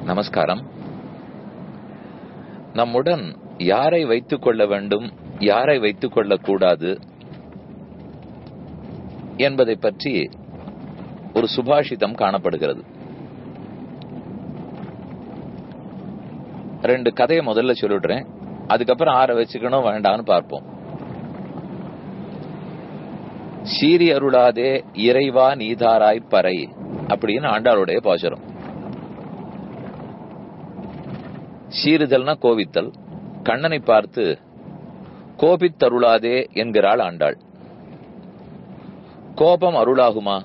நமஸ்காரம் நம்முடன் யாரை வைத்துக் கொள்ள வேண்டும் யாரை வைத்துக் கொள்ளக்கூடாது என்பதை பற்றி ஒரு சுபாஷிதம் காணப்படுகிறது ரெண்டு கதையை முதல்ல சொல்லிடுறேன் அதுக்கப்புறம் ஆற வச்சுக்கணும் வேண்டாம்னு பார்ப்போம் சீரி அருளாதே இறைவா நீதாராய் பறை அப்படின்னு ஆண்டாளுடைய பாசுரம் சீறுதல்னா கோவித்தல் கண்ணனை பார்த்து கோபித்தருளாதே என்கிறாள் ஆண்டாள் கோபம் அருளாகுமா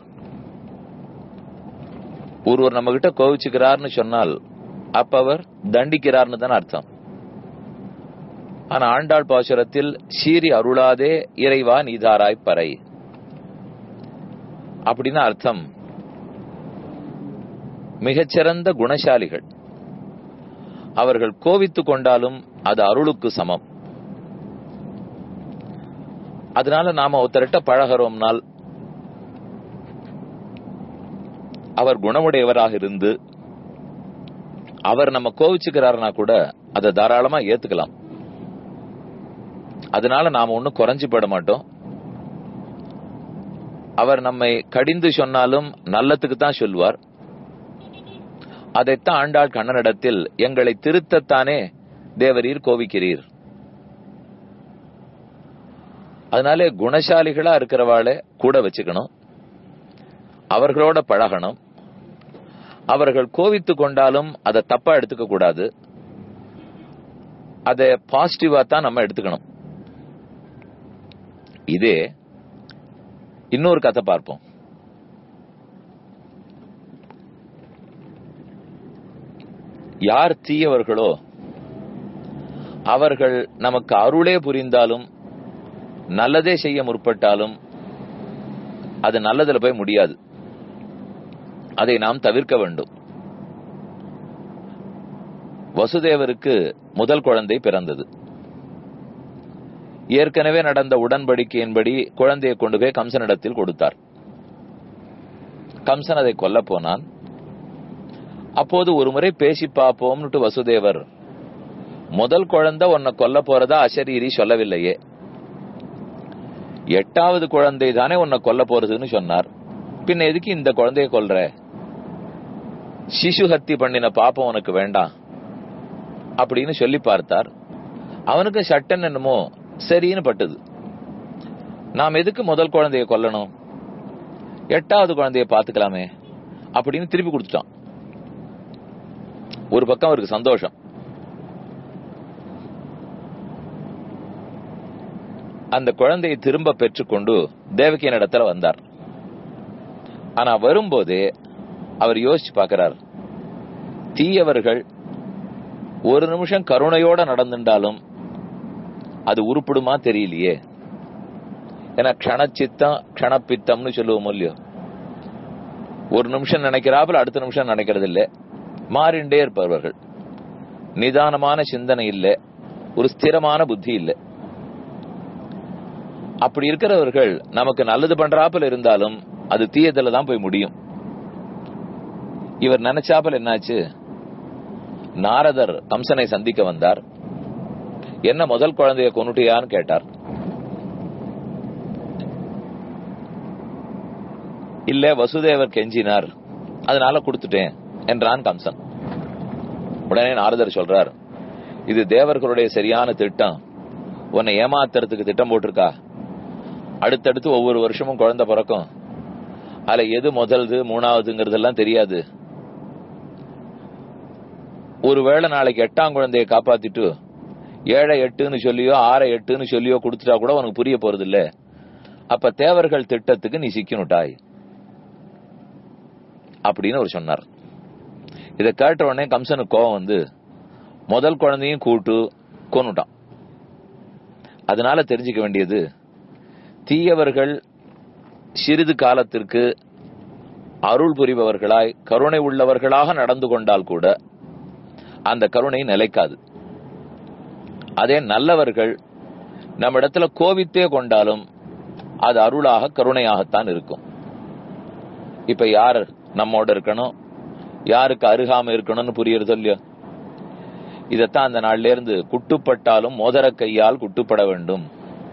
ஒருவர் நம்ம கிட்ட கோவிச்சுக்கிறார்னு சொன்னால் அப்ப அவர் தண்டிக்கிறார்னு தான் அர்த்தம் ஆனா ஆண்டாள் பாசுரத்தில் சீரி அருளாதே இறைவா நீதாராய் பறை அப்படின்னு அர்த்தம் மிகச்சிறந்த குணசாலிகள் அவர்கள் கோவித்துக் கொண்டாலும் அது அருளுக்கு சமம் அதனால நாம ஒருத்தர்கிட்ட பழகிறோம்னால் அவர் குணமுடையவராக இருந்து அவர் நம்ம கோவிச்சுக்கிறாருனா கூட அதை தாராளமா ஏத்துக்கலாம் அதனால நாம ஒன்னும் குறைஞ்சு போட மாட்டோம் அவர் நம்மை கடிந்து சொன்னாலும் நல்லத்துக்கு தான் சொல்வார் அதைத்தான் ஆண்டாள் கண்ணனிடத்தில் எங்களை திருத்தத்தானே தேவரீர் கோவிக்கிறீர் அதனாலே குணசாலிகளா இருக்கிறவாளை கூட வச்சுக்கணும் அவர்களோட பழகணும் அவர்கள் கோவித்து கொண்டாலும் அதை தப்பா எடுத்துக்க கூடாது அதை பாசிட்டிவா தான் நம்ம எடுத்துக்கணும் இதே இன்னொரு கதை பார்ப்போம் யார் தீயவர்களோ அவர்கள் நமக்கு அருளே புரிந்தாலும் நல்லதே செய்ய முற்பட்டாலும் அது நல்லதுல போய் முடியாது அதை நாம் தவிர்க்க வேண்டும் வசுதேவருக்கு முதல் குழந்தை பிறந்தது ஏற்கனவே நடந்த உடன்படிக்கையின்படி குழந்தையை கொண்டு போய் கம்சனிடத்தில் கொடுத்தார் கம்சன் அதை கொல்ல போனான் அப்போது ஒரு முறை பேசி பார்ப்போம்னுட்டு வசுதேவர் முதல் குழந்தை உன்னை கொல்ல போறதா அசரீரி சொல்லவில்லையே எட்டாவது குழந்தை தானே உன்னை கொல்ல போறதுன்னு சொன்னார் பின்ன எதுக்கு இந்த குழந்தைய கொல்ற சிசு ஹத்தி பண்ணின பாப்பம் உனக்கு வேண்டாம் அப்படின்னு சொல்லி பார்த்தார் அவனுக்கு சட்டன் என்னமோ சரின்னு பட்டது நாம் எதுக்கு முதல் குழந்தைய கொல்லணும் எட்டாவது குழந்தைய பாத்துக்கலாமே அப்படின்னு திருப்பி கொடுத்துட்டான் ஒரு பக்கம் அவருக்கு சந்தோஷம் அந்த குழந்தையை திரும்ப பெற்றுக்கொண்டு தேவகியின் இடத்துல வந்தார் ஆனா வரும்போதே அவர் யோசிச்சு பார்க்கிறார் தீயவர்கள் ஒரு நிமிஷம் கருணையோட நடந்துட்டாலும் அது உருப்படுமா தெரியலையே ஏன்னா க்ஷணச்சித்தம் க்ஷணப்பித்தம்னு சொல்லுவோம் இல்லையோ ஒரு நிமிஷம் நினைக்கிறாப்புல அடுத்த நிமிஷம் நினைக்கிறது இல்லை மாறிண்டே இருப்பவர்கள் நிதானமான சிந்தனை இல்லை ஒரு ஸ்திரமான புத்தி இல்லை அப்படி இருக்கிறவர்கள் நமக்கு நல்லது பண்றாப்புல இருந்தாலும் அது தீயதுல தான் போய் முடியும் இவர் நினைச்சாப்பல் என்னாச்சு நாரதர் கம்சனை சந்திக்க வந்தார் என்ன முதல் குழந்தைய கொண்டுட்டியான்னு கேட்டார் இல்ல வசுதேவர் கெஞ்சினார் அதனால கொடுத்துட்டேன் என்றான் கம்சன் உடனே நாரதர் சொல்றார் இது தேவர்களுடைய சரியான திட்டம் உன்னை ஏமாத்துறதுக்கு திட்டம் போட்டிருக்கா அடுத்தடுத்து ஒவ்வொரு வருஷமும் குழந்தை பிறக்கும் அதுல எது முதல்து மூணாவதுங்கிறதெல்லாம் தெரியாது ஒருவேளை நாளைக்கு எட்டாம் குழந்தைய காப்பாத்திட்டு ஏழை எட்டுன்னு சொல்லியோ ஆறை எட்டுன்னு சொல்லியோ கொடுத்துட்டா கூட உனக்கு புரிய போறது இல்ல அப்ப தேவர்கள் திட்டத்துக்கு நீ சிக்கணுட்டாய் அப்படின்னு அவர் சொன்னார் இதை கேட்ட உடனே கம்சனுக்கு கோவம் வந்து முதல் குழந்தையும் கூட்டு கொன்னுட்டான் அதனால தெரிஞ்சுக்க வேண்டியது தீயவர்கள் சிறிது காலத்திற்கு அருள் புரிபவர்களாய் கருணை உள்ளவர்களாக நடந்து கொண்டால் கூட அந்த கருணை நிலைக்காது அதே நல்லவர்கள் நம்ம இடத்துல கோவித்தே கொண்டாலும் அது அருளாக கருணையாகத்தான் இருக்கும் இப்ப யார் நம்மோட இருக்கணும் யாருக்கு அருகாம இருக்கணும்னு புரியுறது இல்லையோ இதத்தான் அந்த நாள்ல இருந்து குட்டுப்பட்டாலும் மோதிர கையால் குட்டுப்பட வேண்டும்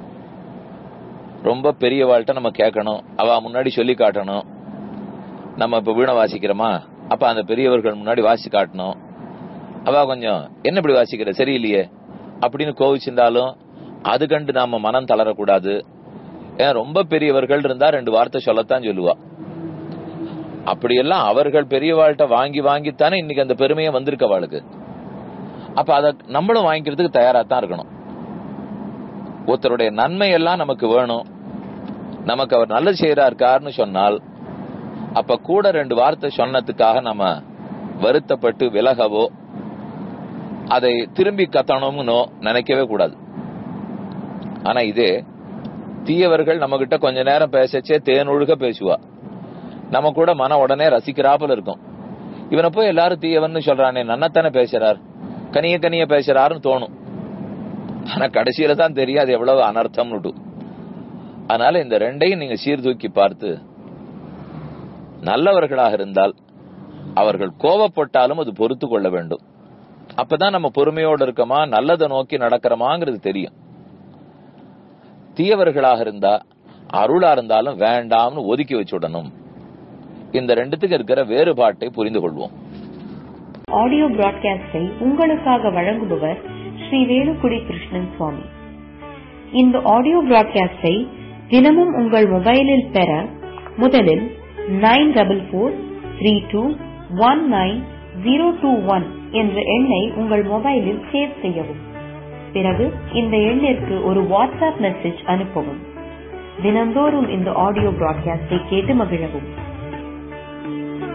ரொம்ப பெரியவாள்கிட்ட நம்ம கேட்கணும் அவ முன்னாடி சொல்லி காட்டணும் நம்ம இப்ப வீணை வாசிக்கிறோமா அப்ப அந்த பெரியவர்கள் முன்னாடி வாசி காட்டணும் அவ கொஞ்சம் என்ன இப்படி வாசிக்கிற சரியில்லையே அப்படின்னு கோவிச்சிருந்தாலும் அது கண்டு நாம மனம் தளரக்கூடாது ஏன் ரொம்ப பெரியவர்கள் இருந்தா ரெண்டு வார்த்தை சொல்லத்தான் சொல்லுவா அப்படியெல்லாம் அவர்கள் பெரியவாள்கிட்ட வாங்கி வாங்கித்தானே இன்னைக்கு அந்த பெருமையை வந்திருக்க அவளுக்கு அப்ப அத நம்மளும் வாங்கிக்கிறதுக்கு தயாரா தான் இருக்கணும் ஒருத்தருடைய நன்மை எல்லாம் நமக்கு வேணும் நமக்கு அவர் நல்லது செய்யறாருக்காருன்னு சொன்னால் அப்ப கூட ரெண்டு வார்த்தை சொன்னதுக்காக நம்ம வருத்தப்பட்டு விலகவோ அதை திரும்பி கத்தணும்னோ நினைக்கவே கூடாது ஆனா இதே தீயவர்கள் நம்ம கிட்ட கொஞ்ச நேரம் பேசச்சே தேனொழுக பேசுவா நம்ம கூட மன உடனே ரசிக்கிறாப்புல இருக்கும் இவனை போய் எல்லாரும் தீயவன்னு சொல்றானே நன்னத்தானே பேசுறார் கனிய கனிய பேசுறாருன்னு தோணும் ஆனா கடைசியில தான் தெரியாது எவ்வளவு அனர்த்தம்னுட்டு அதனால இந்த ரெண்டையும் நீங்க சீர்தூக்கி பார்த்து நல்லவர்களாக இருந்தால் அவர்கள் கோவப்பட்டாலும் அது பொறுத்து கொள்ள வேண்டும் அப்பதான் நம்ம பொறுமையோடு இருக்கமா நல்லதை நோக்கி நடக்கிறோமாங்கிறது தெரியும் தீயவர்களாக இருந்தா அருளா இருந்தாலும் வேண்டாம்னு ஒதுக்கி வச்சுடணும் இந்த ரெண்டுத்துக்கு இருக்கிற வேறுபாட்டை புரிந்து கொள்வோம் ஆடியோ பிராட்காஸ்டை உங்களுக்காக வழங்குபவர் ஸ்ரீ வேலுக்குடி கிருஷ்ணன் சுவாமி இந்த ஆடியோ பிராட்காஸ்டை தினமும் உங்கள் மொபைலில் பெற முதலில் nine double four three two one nine zero two one என்ற எண்ணை உங்கள் மொபைலில் சேவ் செய்யவும் பிறகு இந்த எண்ணிற்கு ஒரு வாட்ஸ்அப் மெசேஜ் அனுப்பவும் தினந்தோறும் இந்த ஆடியோ பிராட்காஸ்டை கேட்டு மகிழவும்